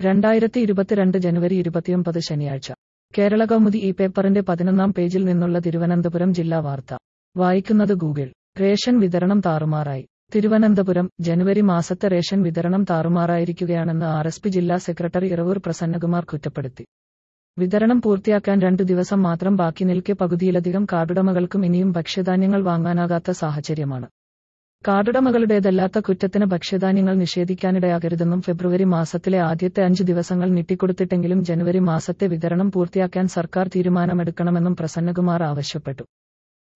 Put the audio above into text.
രണ്ടായിരത്തി ഇരുപത്തിരണ്ട് ജനുവരി ഇരുപത്തിയൊമ്പത് ശനിയാഴ്ച കേരള കൗമുദി ഈ പേപ്പറിന്റെ പതിനൊന്നാം പേജിൽ നിന്നുള്ള തിരുവനന്തപുരം ജില്ലാ വാർത്ത വായിക്കുന്നത് ഗൂഗിൾ റേഷൻ വിതരണം താറുമാറായി തിരുവനന്തപുരം ജനുവരി മാസത്തെ റേഷൻ വിതരണം താറുമാറായിരിക്കുകയാണെന്ന് ആർ എസ് പി ജില്ലാ സെക്രട്ടറി ഇറവൂർ പ്രസന്നകുമാർ കുറ്റപ്പെടുത്തി വിതരണം പൂർത്തിയാക്കാൻ രണ്ടു ദിവസം മാത്രം ബാക്കി നിൽക്കെ പകുതിയിലധികം കാർഡുടമകൾക്കും ഇനിയും ഭക്ഷ്യധാന്യങ്ങൾ വാങ്ങാനാകാത്ത സാഹചര്യമാണ് കാർഡുടമകളുടേതല്ലാത്ത കുറ്റത്തിന് ഭക്ഷ്യധാന്യങ്ങൾ നിഷേധിക്കാനിടയാകരുതെന്നും ഫെബ്രുവരി മാസത്തിലെ ആദ്യത്തെ അഞ്ചു ദിവസങ്ങൾ നീട്ടിക്കൊടുത്തിട്ടെങ്കിലും ജനുവരി മാസത്തെ വിതരണം പൂർത്തിയാക്കാൻ സർക്കാർ തീരുമാനമെടുക്കണമെന്നും പ്രസന്നകുമാർ ആവശ്യപ്പെട്ടു